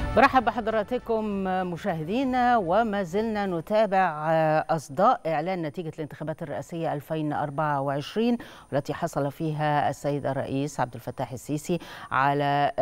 برحب بحضراتكم مشاهدينا وما زلنا نتابع أصداء إعلان نتيجة الانتخابات الرئاسية 2024 والتي حصل فيها السيد الرئيس عبد الفتاح السيسي على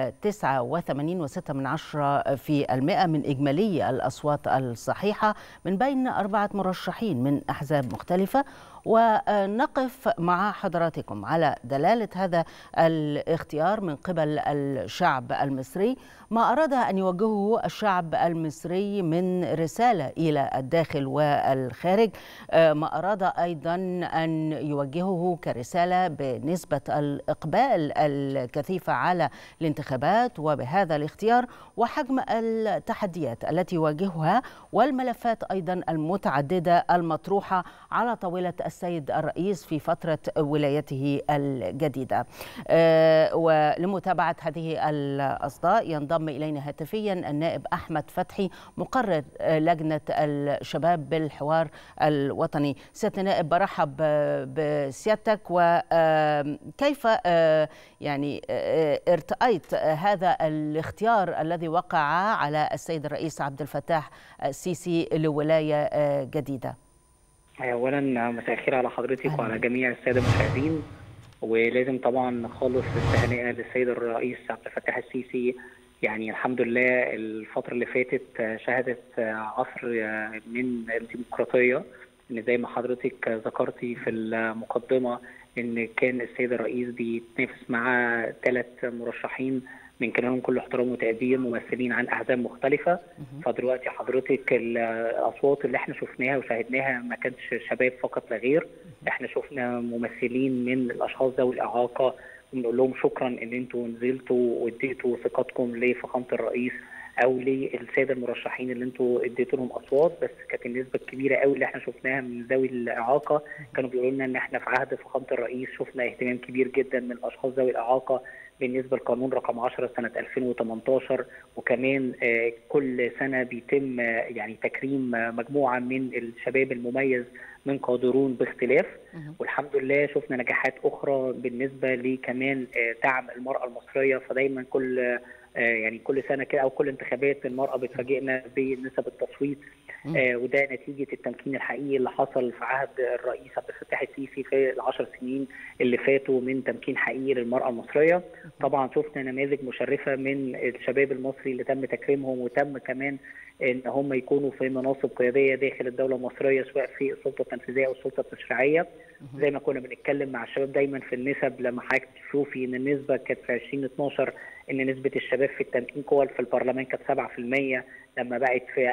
89.6 في المئة من إجمالي الأصوات الصحيحة من بين أربعة مرشحين من أحزاب مختلفة ونقف مع حضراتكم على دلالة هذا الاختيار من قبل الشعب المصري ما أراد أن يوجهه الشعب المصري من رسالة إلى الداخل والخارج ما أراد أيضا أن يوجهه كرسالة بنسبة الإقبال الكثيفة على الانتخابات وبهذا الاختيار وحجم التحديات التي يواجهها والملفات أيضا المتعددة المطروحة على طاولة السيد الرئيس في فترة ولايته الجديدة ولمتابعة هذه الأصداء ينضم إلينا هاتفيا النائب أحمد فتحي مقرر لجنة الشباب بالحوار الوطني سيادة النائب برحب بسيادتك وكيف يعني ارتأيت هذا الاختيار الذي وقع على السيد الرئيس عبد الفتاح السيسي لولاية جديدة اولا مساء الخير على حضرتك وعلى جميع الساده المشاهدين ولازم طبعا نخلص التهنئه للسيد الرئيس عبد الفتاح السيسي يعني الحمد لله الفتره اللي فاتت شهدت عصر من الديمقراطيه ان زي ما حضرتك ذكرتي في المقدمه ان كان السيد الرئيس بيتنافس مع ثلاث مرشحين من كلامهم كل احترام وتقدير ممثلين عن احزاب مختلفه فدلوقتي حضرتك الاصوات اللي احنا شفناها وشاهدناها ما كانش شباب فقط لا غير احنا شفنا ممثلين من الاشخاص ذوي الاعاقه وبنقول لهم شكرا ان انتوا نزلتوا واديتوا ثقتكم لفخامه الرئيس او للساده المرشحين اللي انتوا اديتوا لهم اصوات بس كانت النسبه الكبيره قوي اللي احنا شفناها من ذوي الاعاقه كانوا بيقولوا لنا ان احنا في عهد فخامه الرئيس شفنا اهتمام كبير جدا من الاشخاص ذوي الاعاقه بالنسبه لقانون رقم 10 سنه 2018 وكمان كل سنه بيتم يعني تكريم مجموعه من الشباب المميز من قادرون باختلاف والحمد لله شفنا نجاحات اخرى بالنسبه لكمان دعم المراه المصريه فدايما كل يعني كل سنه كده او كل انتخابات المراه بتفاجئنا بنسب التصويت آه وده نتيجه التمكين الحقيقي اللي حصل في عهد الرئيس عبد الفتاح السيسي في العشر سنين اللي فاتوا من تمكين حقيقي للمراه المصريه طبعا شفنا نماذج مشرفه من الشباب المصري اللي تم تكريمهم وتم كمان ان هم يكونوا في مناصب قياديه داخل الدوله المصريه سواء في السلطه التنفيذيه او السلطه التشريعيه زي ما كنا بنتكلم مع الشباب دايما في النسب لما حضرتك تشوفي ان النسبه كانت في 2012 ان نسبه الشباب في التمكين قوى في البرلمان كانت 7% لما بقت في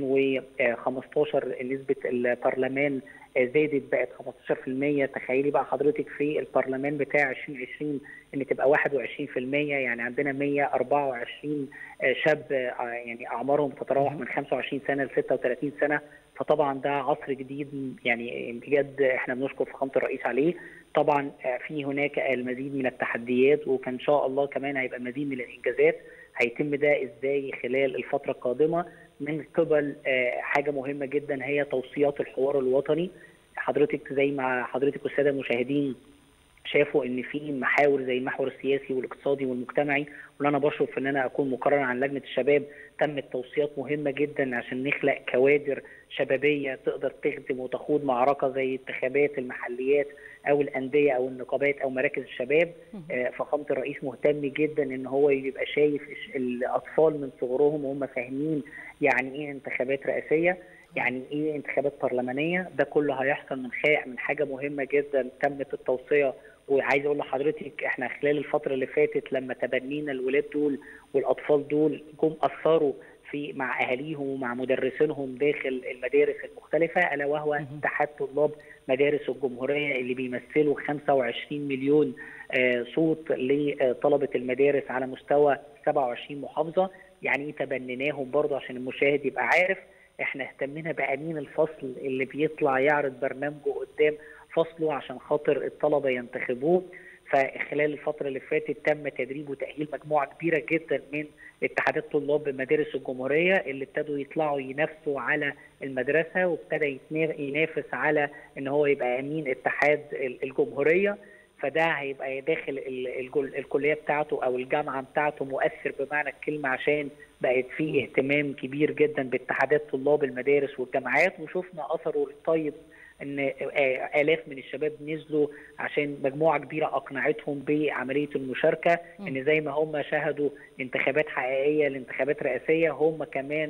2015 نسبه البرلمان زادت بقت 15% تخيلي بقى حضرتك في البرلمان بتاع 2020 ان تبقى 21% يعني عندنا 124 شاب يعني اعمارهم تتراوح من 25 سنه ل 36 سنه فطبعا ده عصر جديد يعني بجد احنا بنشكر فخامه الرئيس عليه طبعا في هناك المزيد من التحديات وكان ان شاء الله كمان هيبقى مزيد من الانجازات هيتم ده ازاي خلال الفتره القادمه من قبل حاجه مهمه جدا هي توصيات الحوار الوطني حضرتك زي ما حضرتك والساده المشاهدين شافوا ان في محاور زي المحور السياسي والاقتصادي والمجتمعي واللي انا بشرف ان انا اكون مقرر عن لجنه الشباب تمت توصيات مهمه جدا عشان نخلق كوادر شبابيه تقدر تخدم وتخوض معركه زي انتخابات المحليات او الانديه او النقابات او مراكز الشباب فخامه الرئيس مهتم جدا ان هو يبقى شايف الاطفال من صغرهم وهم فاهمين يعني ايه انتخابات رئاسيه يعني ايه انتخابات برلمانيه ده كله هيحصل من خلال من حاجه مهمه جدا تمت التوصيه وعايز اقول لحضرتك احنا خلال الفتره اللي فاتت لما تبنينا الولاد دول والاطفال دول جم اثروا في مع اهاليهم ومع مدرسينهم داخل المدارس المختلفه الا وهو اتحاد طلاب مدارس الجمهوريه اللي بيمثلوا 25 مليون صوت لطلبه المدارس على مستوى 27 محافظه يعني تبنيناهم برضه عشان المشاهد يبقى عارف احنا اهتمينا بامين الفصل اللي بيطلع يعرض برنامجه قدام فصله عشان خاطر الطلبه ينتخبوه فخلال الفتره اللي فاتت تم تدريب وتاهيل مجموعه كبيره جدا من اتحادات طلاب مدارس الجمهوريه اللي ابتدوا يطلعوا ينافسوا على المدرسه وابتدى ينافس على ان هو يبقى امين اتحاد الجمهوريه فده هيبقى داخل الكليه بتاعته او الجامعه بتاعته مؤثر بمعنى الكلمه عشان بقت في اهتمام كبير جدا باتحادات طلاب المدارس والجامعات وشفنا اثره الطيب ان الاف من الشباب نزلوا عشان مجموعه كبيره اقنعتهم بعمليه المشاركه ان زي ما هم شاهدوا انتخابات حقيقيه لانتخابات رئاسيه هم كمان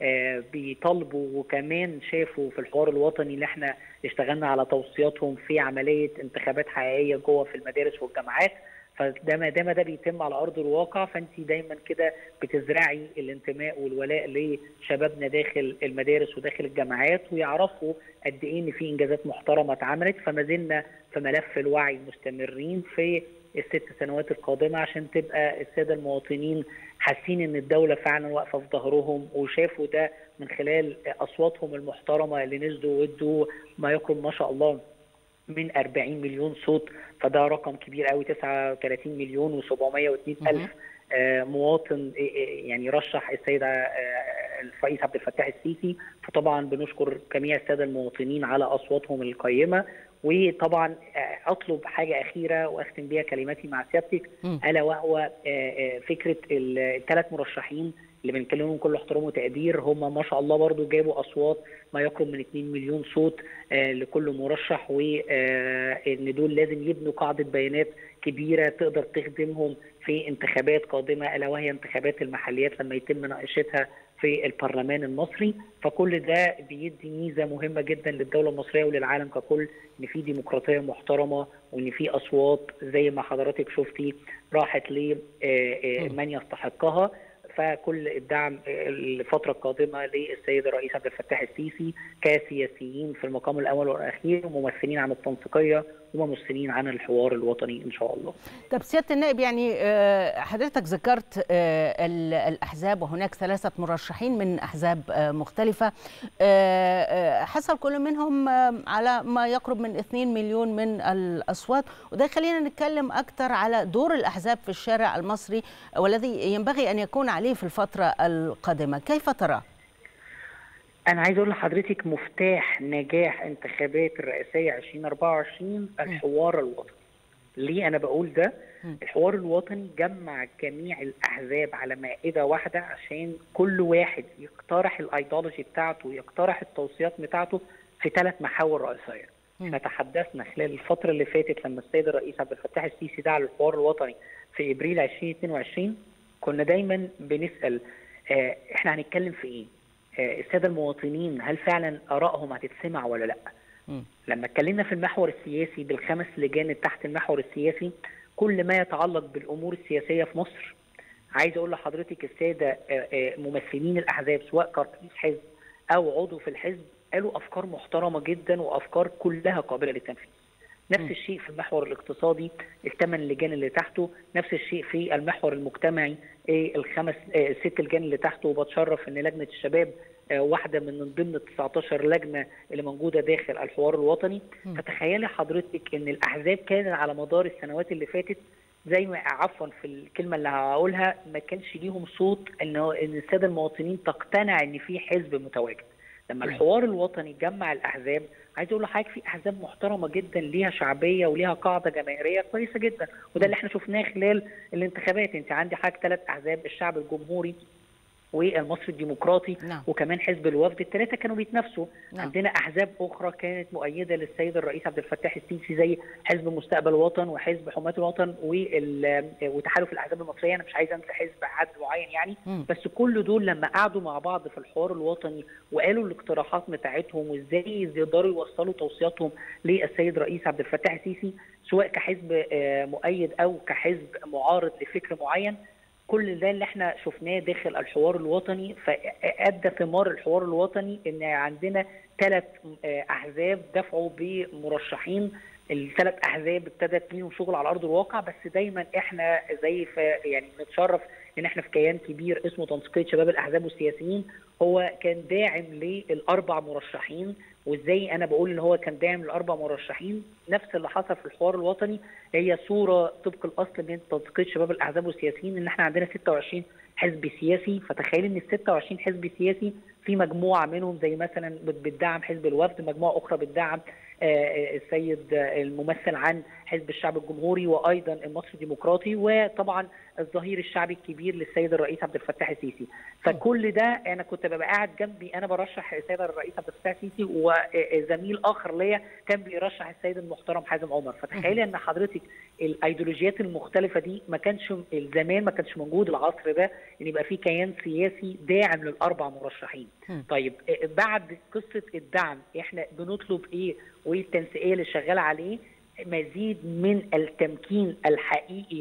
بيطالبوا وكمان شافوا في الحوار الوطني اللي احنا اشتغلنا على توصياتهم في عمليه انتخابات حقيقيه جوه في المدارس والجامعات فده ما دام ده بيتم على ارض الواقع فانت دايما كده بتزرعي الانتماء والولاء لشبابنا داخل المدارس وداخل الجامعات ويعرفوا قد ايه ان في انجازات محترمه اتعملت فما زلنا في ملف الوعي مستمرين في الست سنوات القادمه عشان تبقى الساده المواطنين حاسين ان الدوله فعلا واقفه في ظهرهم وشافوا ده من خلال اصواتهم المحترمه اللي نزلوا وادوا ما يقرب ما شاء الله من 40 مليون صوت فده رقم كبير قوي 39 مليون و702 الف مواطن يعني رشح السيد الرئيس عبد الفتاح السيسي فطبعا بنشكر جميع الساده المواطنين على اصواتهم القيمه وطبعا اطلب حاجه اخيره واختم بيها كلماتي مع سيادتك الا وهو فكره الثلاث مرشحين اللي بنكلمهم كل احترام وتقدير هم ما شاء الله برضو جابوا اصوات ما يقرب من 2 مليون صوت لكل مرشح وان دول لازم يبنوا قاعده بيانات كبيره تقدر تخدمهم في انتخابات قادمه الا وهي انتخابات المحليات لما يتم مناقشتها في البرلمان المصري فكل ده بيدي ميزه مهمه جدا للدوله المصريه وللعالم ككل ان في ديمقراطيه محترمه وان في اصوات زي ما حضرتك شفتي راحت لمن يستحقها فكل الدعم الفترة القادمة للسيد الرئيس عبد الفتاح السيسي كسياسيين في المقام الأول والأخير وممثلين عن التنسيقية وممثلين عن الحوار الوطني إن شاء الله طب سيادة النائب يعني حضرتك ذكرت الأحزاب وهناك ثلاثة مرشحين من أحزاب مختلفة حصل كل منهم على ما يقرب من 2 مليون من الأصوات وده خلينا نتكلم أكثر على دور الأحزاب في الشارع المصري والذي ينبغي أن يكون عليه في الفترة القادمة كيف ترى؟ أنا عايز أقول لحضرتك مفتاح نجاح انتخابات الرئاسية 2024 الحوار الوطني. ليه أنا بقول ده؟ الحوار الوطني جمع جميع الأحزاب على مائدة واحدة عشان كل واحد يقترح الأيديولوجي بتاعته ويقترح التوصيات بتاعته في ثلاث محاور رئيسية. احنا تحدثنا خلال الفترة اللي فاتت لما السيد الرئيس عبد الفتاح السيسي دعا للحوار الوطني في ابريل 2022 كنا دايما بنسال اه احنا هنتكلم في ايه؟ اه الساده المواطنين هل فعلا ارائهم هتتسمع ولا لا؟ م. لما اتكلمنا في المحور السياسي بالخمس لجان تحت المحور السياسي كل ما يتعلق بالامور السياسيه في مصر عايز اقول لحضرتك الساده اه ممثلين الاحزاب سواء كرئيس حزب او عضو في الحزب قالوا افكار محترمه جدا وافكار كلها قابله للتنفيذ. نفس الشيء في المحور الاقتصادي الثمان لجان اللي تحته نفس الشيء في المحور المجتمعي الخمس الست لجان اللي تحته وبتشرف ان لجنه الشباب واحده من ضمن ال 19 لجنه اللي موجوده داخل الحوار الوطني فتخيلي حضرتك ان الاحزاب كانت على مدار السنوات اللي فاتت زي ما عفوا في الكلمه اللي هقولها ما كانش ليهم صوت ان ان الساده المواطنين تقتنع ان في حزب متواجد لما الحوار الوطني جمع الاحزاب عايز اقول لحضرتك في احزاب محترمه جدا ليها شعبيه وليها قاعده جماهيريه كويسه جدا وده اللي احنا شفناه خلال الانتخابات انت عندي حضرتك ثلاث احزاب الشعب الجمهوري والمصري الديمقراطي نعم. وكمان حزب الوفد الثلاثه كانوا بيتنافسوا نعم. عندنا احزاب اخرى كانت مؤيده للسيد الرئيس عبد الفتاح السيسي زي حزب مستقبل الوطن وحزب حماة الوطن وال- وتحالف الاحزاب المصريه انا مش عايز انسى حزب حد معين يعني مم. بس كل دول لما قعدوا مع بعض في الحوار الوطني وقالوا الاقتراحات بتاعتهم وازاي يقدروا يوصلوا توصياتهم للسيد الرئيس عبد الفتاح السيسي سواء كحزب آه، مؤيد او كحزب معارض لفكر معين كل ده اللي احنا شفناه داخل الحوار الوطني فادى ثمار الحوار الوطني ان عندنا ثلاث احزاب دفعوا بمرشحين الثلاث احزاب ابتدت ليهم شغل على ارض الواقع بس دايما احنا زي ف يعني نتشرف ان احنا في كيان كبير اسمه تنسيقيه شباب الاحزاب والسياسيين هو كان داعم للاربع مرشحين وازاي انا بقول ان هو كان داعم للاربع مرشحين نفس اللي حصل في الحوار الوطني هي صوره طبق الاصل من تنسيقيه شباب الاحزاب والسياسيين ان احنا عندنا 26 حزب سياسي فتخيل ان ال 26 حزب سياسي في مجموعه منهم زي مثلا بت- بتدعم حزب الوفد مجموعه اخرى بتدعم السيد الممثل عن حزب الشعب الجمهوري وايضا المصري الديمقراطي وطبعا الظهير الشعبي الكبير للسيد الرئيس عبد الفتاح السيسي فكل ده انا كنت ببقى قاعد جنبي انا برشح السيد الرئيس عبد الفتاح السيسي وزميل اخر ليا كان بيرشح السيد المحترم حازم عمر فتخيلي ان حضرتك الايديولوجيات المختلفه دي ما كانش زمان ما كانش موجود العصر ده ان يبقى في كيان سياسي داعم للاربع مرشحين طيب بعد قصه الدعم احنا بنطلب ايه وايه التنسيقيه اللي شغاله عليه مزيد من التمكين الحقيقي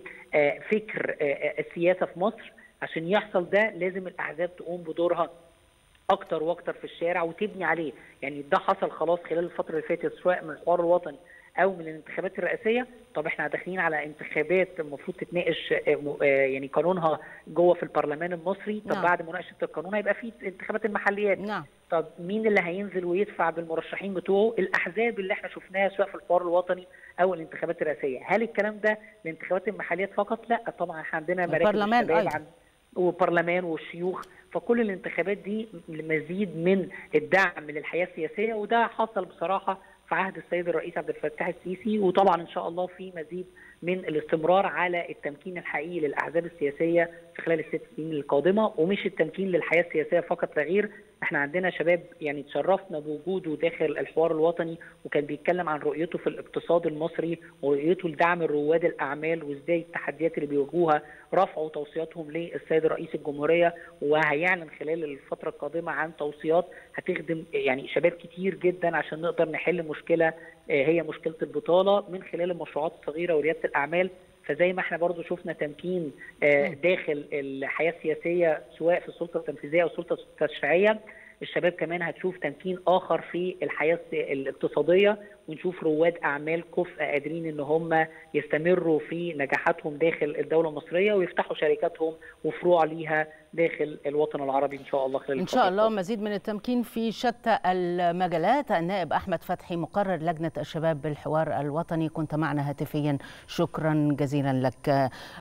لفكر السياسه في مصر عشان يحصل ده لازم الاحزاب تقوم بدورها اكتر واكتر في الشارع وتبني عليه يعني ده حصل خلاص خلال الفتره اللي فاتت سواء من الحوار الوطني او من الانتخابات الرئاسيه طب احنا داخلين على انتخابات المفروض تتناقش يعني قانونها جوه في البرلمان المصري طب نعم. بعد مناقشه القانون هيبقى في انتخابات المحليات نعم. طب مين اللي هينزل ويدفع بالمرشحين بتوعه الاحزاب اللي احنا شفناها سواء في الحوار الوطني او الانتخابات الرئاسيه هل الكلام ده الانتخابات المحليات فقط لا طبعا احنا عندنا مراكز الشباب عن وبرلمان والشيوخ فكل الانتخابات دي مزيد من الدعم للحياه السياسيه وده حصل بصراحه في عهد السيد الرئيس عبد الفتاح السيسي وطبعا ان شاء الله في مزيد من الاستمرار على التمكين الحقيقي للاحزاب السياسيه في خلال الست سنين القادمه ومش التمكين للحياه السياسيه فقط لا غير احنا عندنا شباب يعني تشرفنا بوجوده داخل الحوار الوطني وكان بيتكلم عن رؤيته في الاقتصاد المصري ورؤيته لدعم رواد الاعمال وازاي التحديات اللي بيواجهوها رفعوا توصياتهم للسيد رئيس الجمهوريه وهيعلن خلال الفتره القادمه عن توصيات هتخدم يعني شباب كتير جدا عشان نقدر نحل مشكله هي مشكله البطاله من خلال المشروعات الصغيره ورياده الاعمال فزي ما احنا برضو شفنا تمكين داخل الحياه السياسيه سواء في السلطه التنفيذيه او السلطه التشريعيه الشباب كمان هتشوف تمكين اخر في الحياه الاقتصاديه ونشوف رواد اعمال كفء قادرين ان هم يستمروا في نجاحاتهم داخل الدوله المصريه ويفتحوا شركاتهم وفروع ليها داخل الوطن العربي ان شاء الله خلال ان شاء الله مزيد من التمكين في شتى المجالات النائب احمد فتحي مقرر لجنه الشباب بالحوار الوطني كنت معنا هاتفيا شكرا جزيلا لك